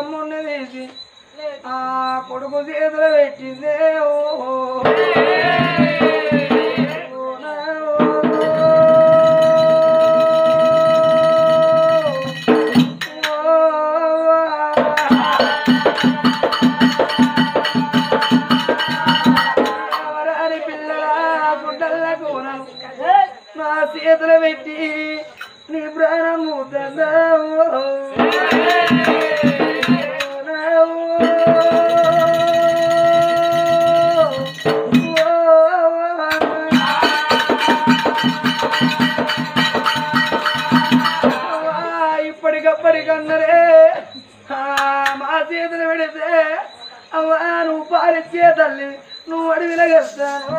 తమ్ముడిని తీసి ఆ కొడుకు చేతులు పెట్టిందే ఓ ఎవరాని పిల్లల గుడ్డలకు నా చేతులు పెట్టి నీ ప్రాణము ఇప్పటికప్పటికన్నరే ఆ, మా చేతులు పెడితే అవ్వా నువ్వు పారిచ్చే తల్లి నువ్వు అడవిలగస్తాను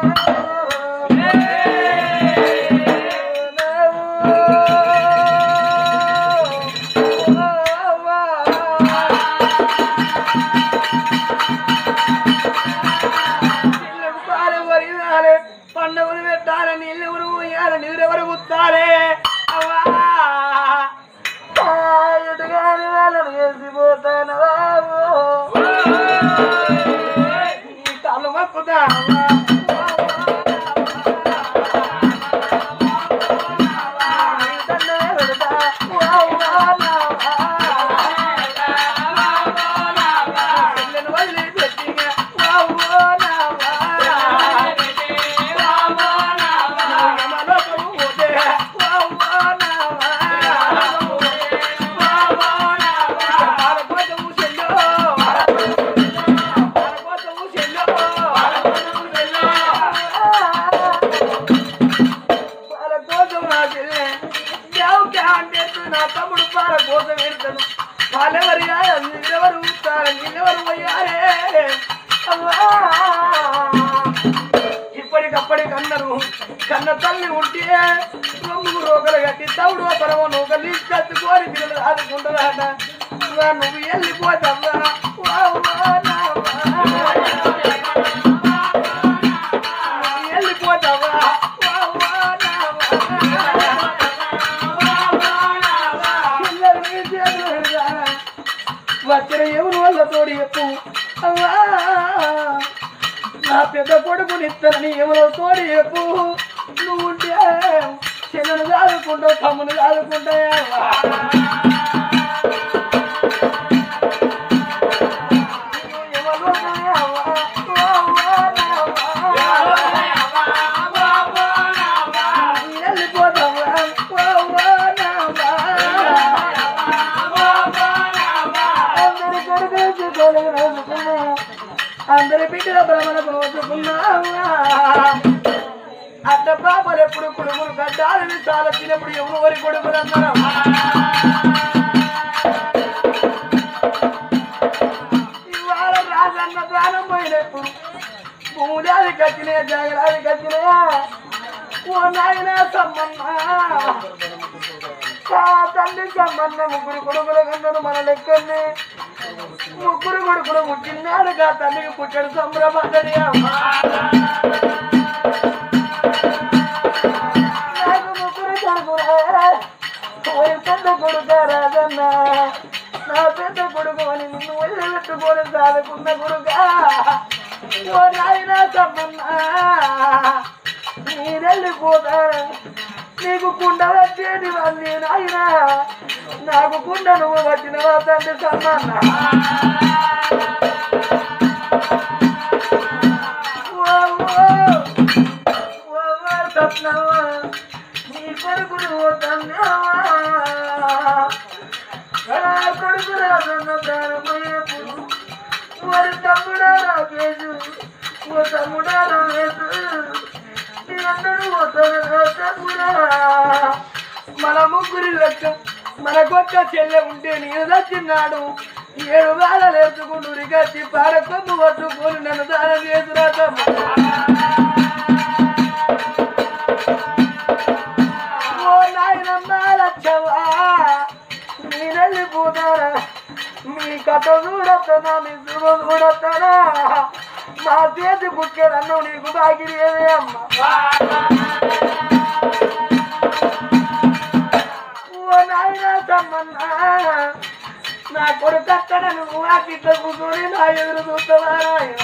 పాలు వరిగాలి పండుగలు పెట్టాలి నీళ్ళు ఎవరు పోయాలి నీరు ఎవరు పుత్తాలి అవ్వా ఆ, ఎటుగాని వాళ్ళని వేసిపోతాను ఈ కాళ్ళు మక్కుతా పాల కోసం నా చెల్లె జావు క్యాంటే నా తమ్ముడు పాల కోసం వెళ్తాను పాలెవరి నీళ్ళెవరు ఊతారు నీళ్ళెవరు పోయారే అవ్వా. ఇప్పటికప్పటికన్నారు కన్న తల్లి ఉంటే రొమ్ము రోగలు కట్టి తవుడు పరమ నూకలు కత్తుకొని పిల్లలు ఆదుకుంటారట ఇవ్వ నువ్వు వెళ్ళిపోతావా వా, వా, నా వా. నువ్వు వెళ్ళిపోతావా వా, వా, నా వా. పిల్లలు నీ చేతులు పెడతా. వచ్చిన ఎవరు వల్ల తోడి చెప్పు అవ్వా నా పెద్ద కొడుకుని ఇస్తానని ఎవరో తోడి చెప్పు నువ్వు ఉంటే చెల్లెను కాదుకుంటావు తమ్ముని కాదుకుంటావా అందరి బిడ్డల భ్రమణ పోతుకున్నావా అడ్డ పాపలు ఎప్పుడు కొడుకులు గడ్డాలని చాలా తినప్పుడు ఎవరు వరి కొడుకులు అన్నారు ఇవాళ రాజన్న ప్రాణం పోయినప్పుడు భూములాది కట్టినే జాగరాది కట్టినే ఓ నాయన సమ్మన్న ఆ తల్లి సమ్మన్న ముగ్గురు కొడుకుల కన్నాను మన లెక్కని ముగ్గురు కొడుకులు పుట్టినాడు కా తల్లికి పుట్టాడు సంభ్రమని నాకు ముగ్గురు కొడుకులే ఓరి పెద్ద కొడుక రాజన్న నా పెద్ద కొడుకు అని నిన్ను వెళ్ళి పెట్టుకొని సాదుకున్న కొడుక ఓ నాయన తమ్మన్నా మీరెళ్ళిపోతారు నీకు కుండ వచ్చేది వాళ్ళి నాయన నాకు కుండ నువ్వు వచ్చిన తండ్రి సమ్మన్న ఓ, ఓ, ఓ, ఓ, సప్నవ్వ, నీ కొడుకును ఓ తండ్రవ్వ. నా కొడుకు రాజన్న ప్రాణమయ్యప్పుడు మరి తమ్ముడా రాకేశు ఓ తమ్ముడా రాకేశు నీ అందరూ పోతారు తమ్ముడా మన ముగ్గురి లెక్క మనకొక్క చెల్లె ఉంటే నేను దచ్చిన్నాడు ఏడు వేళలు ఎత్తుకుంటూ రిగచ్చి పారకొమ్ము పట్టుకొని నన్ను దానం చేసురా తమ్ముడా ఓ నాయనమ్మ లచ్చవా మీరెళ్ళిపోతారా మీ కథ చూడొస్తానా మీ శుభం చూడొస్తానా మా చేతి బుక్కెరన్ను నీకు బాగిరి ఏదే అమ్మ ఓ నాయన తమ్మన్నా నా కొడుకు అక్కడ నువ్వు ఆ కిట్ల కూర్చొని నా ఎదురు చూస్తావా నాయన?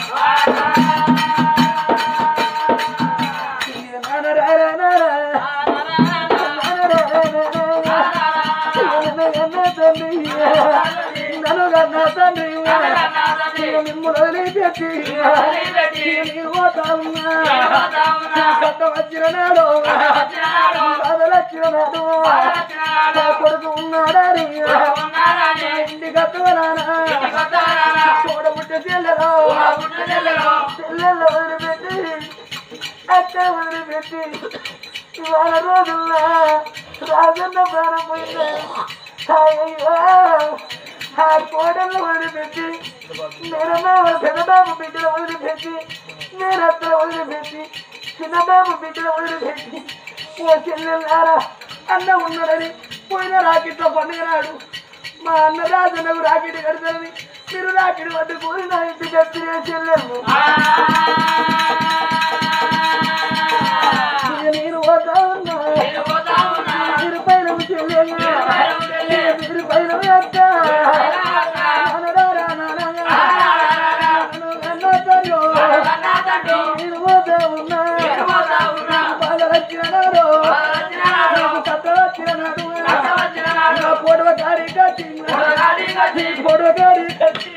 నన్ను కన్నా తండ్రి మిమ్మల్ని వదిలిపెట్టి నేను పోతా ఉన్నా కొత్త వచ్చిన నాడు బాధలు వచ్చిన నాడు నా కొడుకు ఉన్నాడని ఇంటికి వస్తున్నానా చూడబుట్ట చెల్లెలో చెల్లెల్లో వదిలిపెట్టి అక్క వదిలిపెట్టి ఇవాళ రోజుల్లో రాజన్న ప్రాణం పోయింది అయ్యో ఆ కోడళ్ళు వదిలిపెట్టి నేను పెద్దబాబు బిడ్డలు వదిలిపెట్టి నేను అత్తలు వదిలిపెట్టి చిన్నబాబు బిడ్డలు వదిలిపెట్టి ఓ చెల్లెల్లారా అన్న ఉన్నాడని పోయిన రాకెట్లో పండుగ నాడు మా అన్న రాజన్నకు రాకెట్ కడతారని మీరు రాకెట్ పట్టుకొని నా ఇంటికి వచ్చిన చెల్లెళ్ళు ఇక నేను పోతా ఉన్నా మీరు పైన చెల్లెళ్ళు మీరు పైన అత్త నాన్నగారా, నాన్నగారా. అన్న తల్లు. నేను పోతా ఉన్నా బాధ వచ్చిన నాడు నాకు కథ వచ్చిన నాడు నా పొడవ కాడి కట్టి పొడవ కాడి కట్టి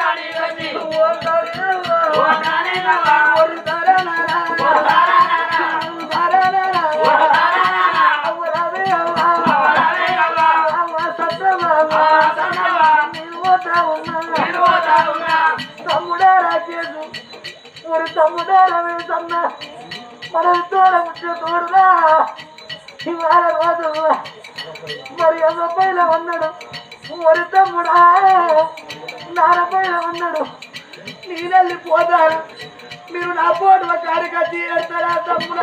తమ్ముడా రాకేసు ஒரு తమ్ముడారా తమ్మ మన తోడ ముచ్చ తోడురా ఇవాళ రోజు మరి అమ్మ పైన ఉన్నాడు మరి తమ్ముడా నాన్న పైన ఉన్నాడు నేనెళ్ళి పోతాను మీరు నా పోటు ఒక అడిగా తీయడతారా తమ్ముడా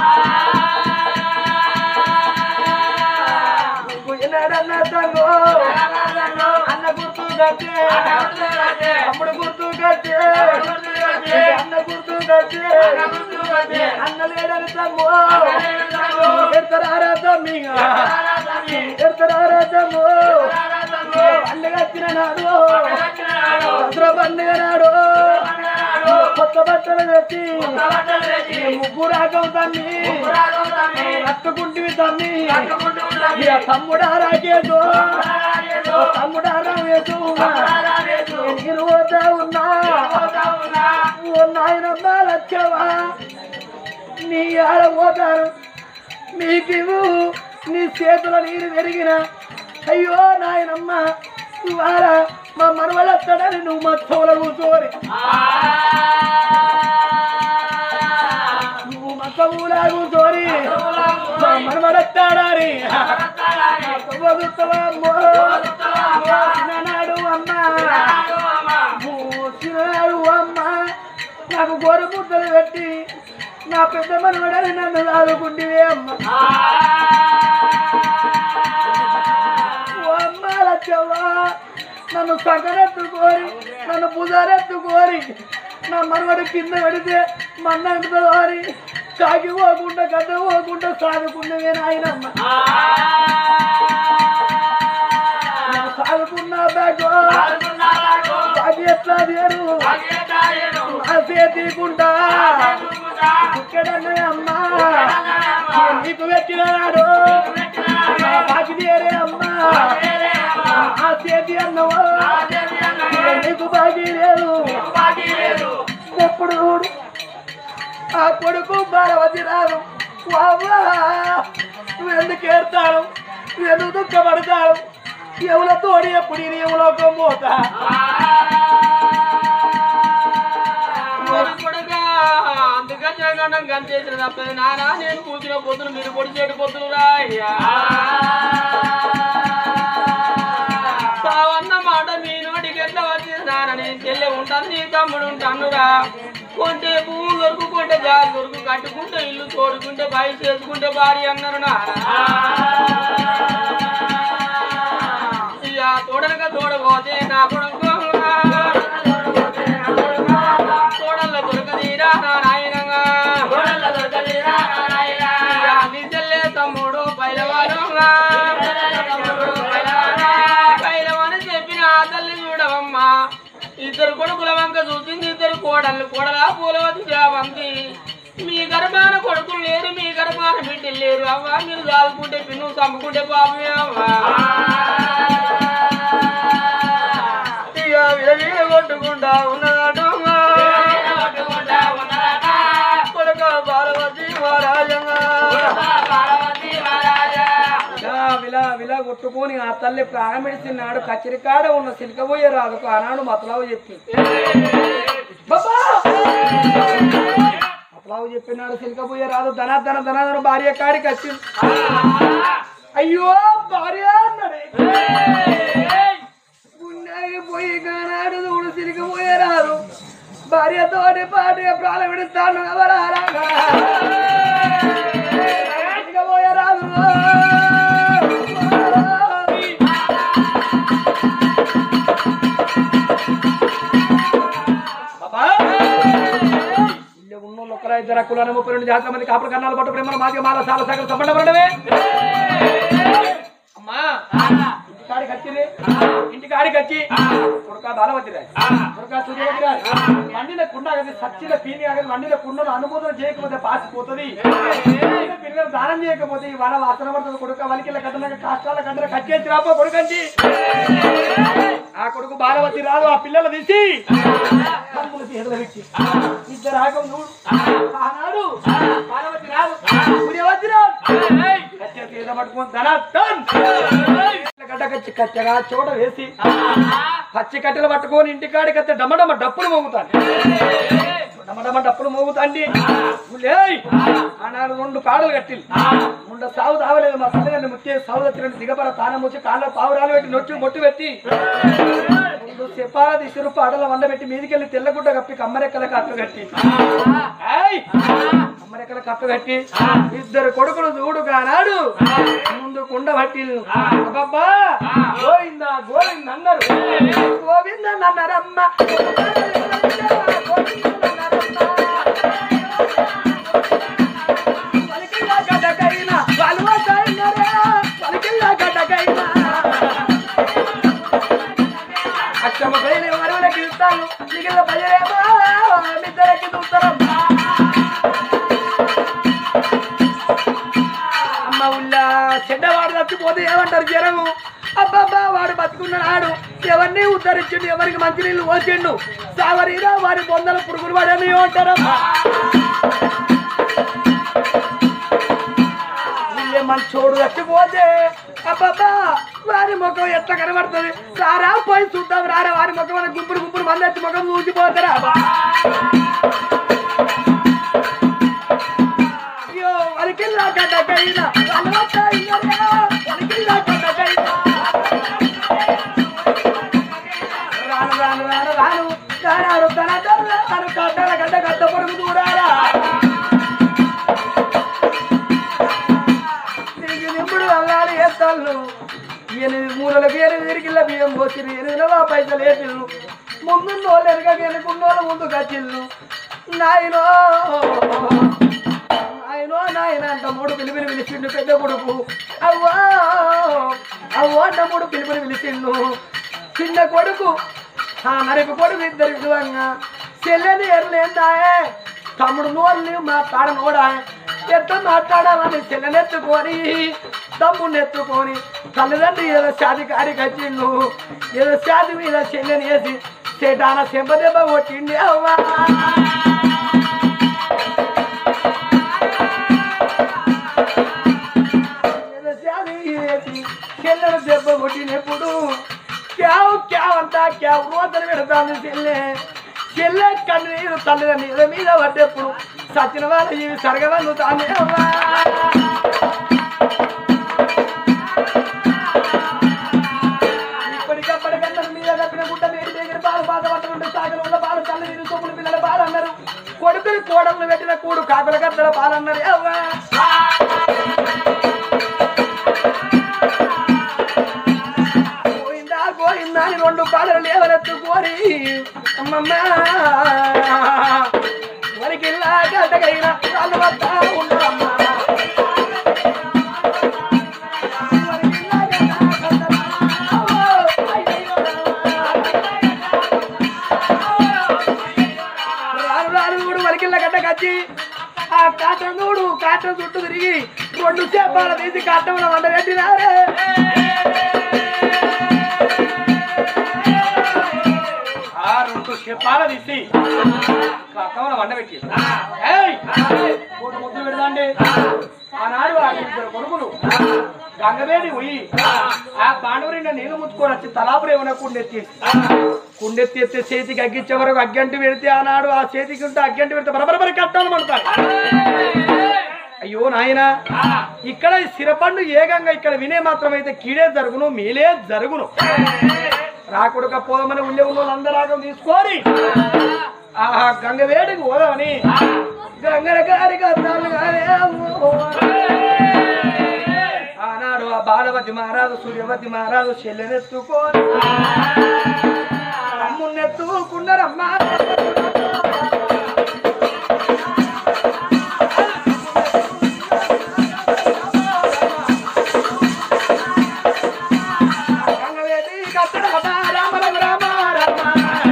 పోయినాడన్న తంగో అన్న గుర్తు కట్టే తమ్ముడు గుర్తు కట్టే అన్న గుర్తు కట్టే అన్న లేడని తమ్ము ఎడతారా తమ్మి ఎడతారా తమ్ము పండుగ వచ్చిన నాడు దసరా పండుగ నాడు కొత్త బట్టలు పెట్టి ముగ్గురు రాగం తమ్మి రట్టుకుంటివి తమ్మి ఇక తమ్ముడా రాకేసు తమ్ముడా రావేసు నేను పోతా ఉన్నా ఓ నాయనమ్మ లచ్చవా నీ ఆడ పోతారు నీకు నీ చేతుల నీరు పెరిగిన అయ్యో నాయనమ్మ ఇవాళ మా మనవలత్తడని నువ్వు మా చెవుల కూర్చోని నువ్వు మా చెవులా కూర్చోని మా మనవలత్తాడని చిన్ననాడు అమ్మ చిన్ననాడు అమ్మ నాకు గోర ముద్దలు పెట్టి నా పెద్ద మనవడని నన్ను ఆదుకుంటివే అమ్మ ఓ అమ్మ లచ్చవ్వా నన్ను సగరెత్తుకోరి నన్ను బుజారెత్తుకోరి నా మనవడు కింద పెడితే మన్నంటుకోరి కాకి పోకుండా గడ్డ పోకుండా సాగుకున్నవే నాయనమ్మ నేను సాగుకున్నా బ్యాగో కాకి ఎట్లా తీరు నా చేతికుంటా ఇక్కడనే అమ్మా నేను నీకు పెట్టిన నాడు నా బాకి తీరే అమ్మా ఆ చేతి అన్నవో నీకు బాకీ లేదు ఎప్పుడు చూడు ఆ కొడుకు బాలవతి రాదు వావ్వా నువ్వు ఎందుకు ఏడతాను నువ్వు ఎందుకు దుఃఖపడతాను ఎవల తోడి ఎప్పుడు నేను ఎవలోకం పోతా కొడుకా, అందుకని జగన్ కనిచేసిన తప్పదు నానా నేను పూసిన పొద్దులు మీరు పొడి చెడు పొద్దులు రాయ్యా సావన్న మాట మీ నోటికి ఎట్లా వచ్చింది నాన్న నేను చెల్లె ఉంటాను నీ తమ్ముడు ఉంటానురా కొంటే పువ్వు దొరుకు కొంటే జాలి దొరుకు కట్టుకుంటే ఇల్లు తోడుకుంటే బయట చేసుకుంటే భార్య అన్నారు నాన్న ఇక తోడనక తోడపోతే నా కొడుకు తోడల్లో దొరకదీరా నా నాయనంగా ఇక నీ చెల్లె తమ్ముడు పైలవాడు పైలవని చెప్పిన ఆ ఇద్దరు కొడుకుల వంక చూసింది ఇద్దరు కోడళ్ళు కోడలా పూలవతి జావంతి మీ గర్భాన కొడుకులు లేరు మీ గర్భాన బిడ్డలు లేరు అవ్వ మీరు దాదుకుంటే పిన్ను చంపుకుంటే పాపమే అవ్వా ఇక విలవిల కొట్టుకుంటా ఉన్నాడు కొడుక పార్వతి మహారాజమ్మ ఇలా విలా విలా కొట్టుకొని ఆ తల్లి ప్రాణమిడిచినాడు కచ్చరికాడ ఉన్న సిలికబోయే రాదుకు ఆనాడు మతలావు చెప్పి బాబా! మతలావు చెప్పినాడు సిలికబోయే రాదు ధన ధన ధన భార్య కాడికి వచ్చింది అయ్యో భార్య అన్నాడే గుండెకి పోయి కానాడు చూడు సిలికబోయే రాదు భార్యతోటి పాటి ప్రాణం విడుస్తాను ఎవరారా సిలికబోయే రాదు బాబా ఇల్లు ఉన్నోళ్ళు ఒకరా ఇద్దరు కులాన ముప్పై రెండు జాతర మంది కాపుల కన్నాలు పట్టు ప్రేమల మాదిగ మాల సాల సగం సంబంధ పడమే అమ్మా ఇంటికాడికి వచ్చింది ఇంటికాడికి వచ్చి కొడుక బాలవతిరాయ్ కొడుక సూర్యవతిరాయ్ మండిన కుండ ఆగది సచ్చిన పీని ఆగది మండిన కుండను అనుమోదన చేయకపోతే పాసిపోతుంది పిల్లలు దానం చేయకపోతే ఈ వన వాసన పడుతుంది కొడుక వలికిల కట్టనక కష్టాల కట్టన కట్టేసి రాపో కొడుకంచి ఆ కొడుకు బాలవతి రాదు ఆ పిల్లలు తీసి కన్నులు చేతులు పెట్టి ఇద్దరు ఆగం చూడు ఆనాడు బాలవతి రాదు సూర్యవతి రాదు కట్టె తీద పట్టుకొని ధనార్థం గడ్డ కచ్చి కట్టెగా చోట వేసి పచ్చి కట్టెలు పట్టుకొని ఇంటికాడికి వస్తే డమడమ డప్పులు మోగుతాను డమడమ డప్పులు మోగుతాండి లేయ్ ఆనాడు రెండు కాడలు కట్టింది ముండ సాగు తావలేదు మా తల్లిదండ్రులు ముత్తే సాగు తత్తిరండి దిగబర తానం వచ్చి కాళ్ళ పావురాలు పెట్టి నొచ్చి మొట్టు పెట్టి ముందు చెప్పాల దిశరు పాటల వండ పెట్టి మీదికెళ్ళి తెల్లగుడ్డ కప్పి కమ్మరెక్కల కట్టు కట్టి ఏయ్! కమ్మరెక్కల కట్టు కట్టి ఇద్దరు కొడుకులు చూడు కానాడు ముందు కుండ పట్టి అబ్బబ్బా గోవింద గోవింద అన్నారు గోవింద అన్నారమ్మ పలికిల్లా గడ్డకైనా వలవకైనరే, పలికిల్లా గడ్డకైనా అక్షమ పైన వరువులకి ఇస్తాను మిగిలిన భయమేమో మిద్దరికి చూస్తారమ్మా అమ్మ ఉల్లా చెడ్డవాడు చచ్చిపోతే ఏమంటారు జ్వరము అబ్బబ్బా వాడు బతుకున్నాడు ఎవరిని ఉద్ధరించిండు ఎవరికి మంచి నీళ్ళు పోసిండు సావరీరా వారి బొందల పురుగులు వాడని ఏమంటారమ్మా వీళ్ళే మంచోడు చచ్చిపోతే అబ్బబ్బా వారి ముఖం ఎట్లా కనబడుతుంది రారా పోయి చూద్దాం రారా వారి ముఖం అని గుంపురు గుంపురు మంది వచ్చి ముఖం చూసిపోతారా అయ్యో వలికిల్లా గడ్డకైనా వలవకైనా వలికిల్లా గడ్డకైనా రాను రాను రాను రాను రాను తన తన తన కట్టల గడ్డ గడ్డ పొడుగు చూడాలా తిరిగి నింపుడు అల్లాడి వేస్తాళ్ళు ఎనిమిది మూలలకు ఎనిమిది ఇరికిళ్ళ బియ్యం పోసిరు ఎనిమిదిలో పైసలు వేసిళ్ళు ముందు వాళ్ళు ఎనక ఎనుకున్నోళ్ళు ముందు కచ్చిళ్ళు నాయనో నాయనో నాయన అంట మూడు పిలిపిని పిలిచిండు పెద్ద కొడుకు అవ్వా అవ్వ అంట మూడు పిలిపిని పిలిచిండు చిన్న కొడుకు ఆ నరిపి కొడుకు ఇద్దరు విధంగా చెల్లెని ఎర్లేందాయే తమ్ముడు నోళ్ళు మాట్లాడ నోడా ఎంత మాట్లాడాలని చెల్లెనెత్తుకొని తమ్ముడిని ఎత్తుకొని తల్లిదండ్రి ఏదో శాది కాడికి వచ్చిండు ఏదో శాది మీద చెల్లెని వేసి చేటాన చెంప దెబ్బ కొట్టిండి అవ్వా ఏదో శాది వేసి చెల్లెను దెబ్బ కొట్టినప్పుడు క్యావ్ క్యావ్ అంతా క్యావ్ రోతలు పెడతాను చెల్లె చెల్లె కన్నీరు తల్లిదండ్రి మీద మీద పడ్డప్పుడు సచిన వాళ్ళ ఇవి సరగవల్లు తానే అవ్వా ఇప్పటికప్పటికన్నా మీద కప్పిన గుడ్డ వేడి దగ్గర పాలు బాధ పట్టనుంటే సాగలు ఉన్న పాలు తల్లి నీరు సొమ్ములు పిల్లల పాలు అన్నారు కొడుకుని కోడలు పెట్టిన కూడు కాకుల కత్తల పాలు అన్నారు అవ్వా గోయిందా గోయిందా అని రెండు పాదలు లేవనెత్తుకోరి అమ్మమ్మ వరికిల్లా గడ్డగైన కాళ్ళు వస్తా ఉండమ్మా వరికిల్లా గడ్డ గడ్డ. అయ్యయ్యో. కాటనుడు కాట చుట్టూ తిరిగి రెండు చేపాల తీసి కాటంలో వండ పెట్టినారే ఆ రెండు చేపాల తీసి కాటంలో వండ పెట్టి మూడు ముద్దులు పెడదాండి ఆనాడు ఆ ఇద్దరు కొడుకులు గంగవేడి పోయి ఆ పాండవుని నీళ్ళు ముచ్చుకొని వచ్చి తలాపురు ఏమైనా కుండెత్తి కుండెత్తి ఎత్తే చేతికి అగ్గించే వరకు అగ్గంటి పెడితే ఆనాడు ఆ చేతికి ఉంటే అగ్గంటి పెడితే బరబరబరి కట్టాలి పడతారు అయ్యో నాయన ఇక్కడ ఈ సిరపండు ఏకంగా ఇక్కడ వినే మాత్రమైతే కీడే జరుగును మీలే జరుగును రాకుడుక పోదమని ఉండే ఉన్న వాళ్ళందరాగం తీసుకొని ఆ గంగ వేడికి పోదామని గంగర గారి కథలు గారే అమ్మో. ఆనాడు ఆ బాలవతి మహారాజు సూర్యవతి మహారాజు చెల్లెనెత్తుకొని తమ్మున్నెత్తుకున్నారమ్మా గంగవేది కత్తడమ్మ రామ రామ రామ రామ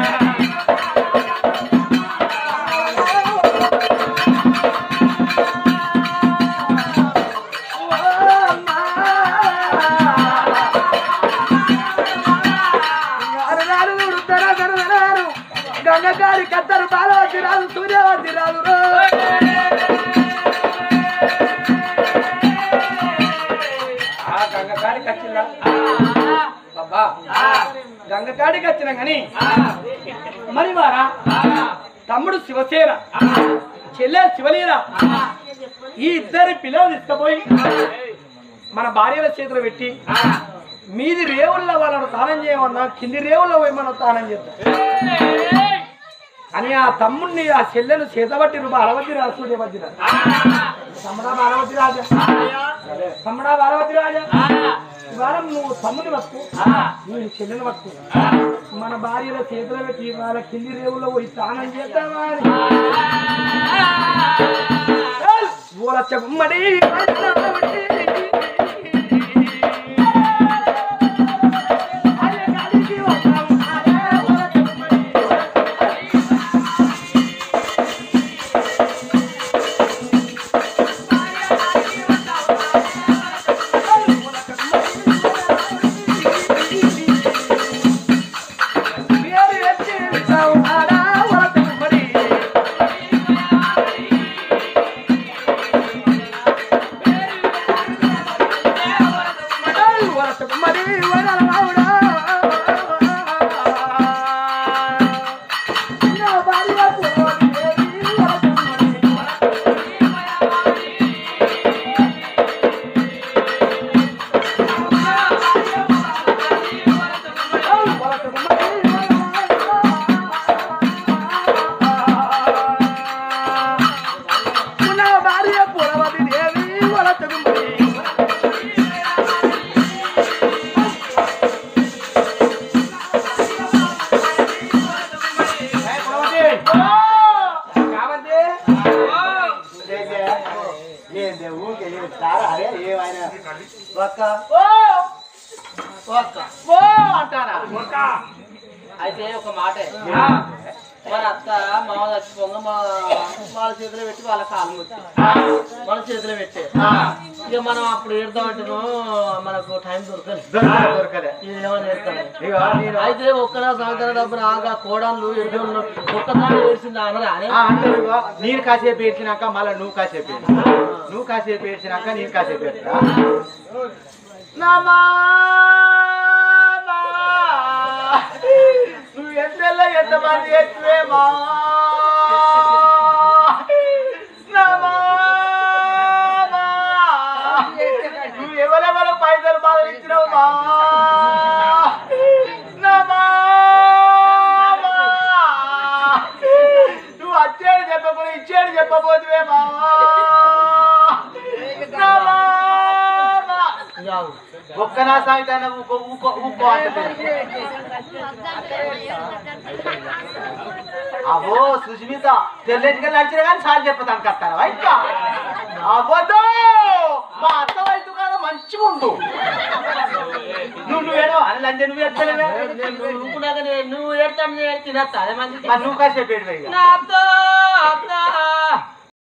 గంగగారి కత్తరు బాలవతి రాదు సూర్యవతి రాదు ఆ గంగగాడికి వచ్చిందా బాబా గంగగాడికి వచ్చిన గాని మరి వారా తమ్ముడు శివసేన చెల్లె శివలీల ఈ ఇద్దరి పిల్లలు తీసుకుపోయి మన భార్యల చేతులు పెట్టి మీది రేవుల్లో వాళ్ళను తానం చేయమన్నా కింది రేవుల్లో పోయి మనం తానం చేద్దాం అని ఆ తమ్ముడిని ఆ చెల్లెను చేతబట్టి రూప అరవతి రాజు సూర్యవతి రాజు తమ్ముడా బాలవతి రాజా తమ్ముడా బాలవతి రాజా ఇవాళ నువ్వు తమ్ముని పట్టుకు నువ్వు చెల్లెని పట్టుకు మన భార్యల చేతులు పెట్టి వాళ్ళ కింది రేవుల్లో పోయి తానం చేద్దామా అని. ఏయ్! ఊరచ్చ గుమ్మడి భార్య పురవతి దేవి వలచగుమరి అయితే ఒక మాట మన అత్త మామ చచ్చిపోగా మా వాళ్ళ చేతిలో పెట్టి వాళ్ళ కాలు ముట్టి మన చేతిలో పెట్టే ఇక మనం అప్పుడు ఏడదామంటేనో మనకు టైం దొరకదు ఏమని ఏడతాను అయితే ఒక్కదా సంవత్సరం డబ్బున ఆగా కోడళ్ళు ఎడుగు ఒక్కదాన్ని వేసింది అనరా అని నేను కాసేపు ఏడ్చినాక మళ్ళీ నువ్వు కాసేపు ఏడ్చు. నువ్వు కాసేపు ఏడ్చినాక నేను కాసేపు ఏడ్చా నువ్వు ఎంతెల్ల ఎంతమంది ఎత్తువే మా నువ్వు ఎవరెవరు పైసలు బాధలు ఇచ్చినావు మా నా మామా. నువ్వు వచ్చేది చెప్పకపోతే ఇచ్చేది చెప్పబోతువే మావా నా మామా. ఒక్క నా సాగితాన ఊకో ఊకో ఊకో అంటుంది అవో సుష్మిత తెల్లటిగా నడిచిన కానీ సార్ చెప్పదానికి వస్తాను ఇంకా అవ్వదు మా అత్త వయసు కాదు మంచిగా ఉండు నువ్వు నువ్వేడో అని లంజ నువ్వు ఎత్తలేవే నువ్వు నువ్వు ఏడతాను తినేస్తా అదే మంచిది మరి నువ్వు కాసేపు ఏడువే ఇక నాతో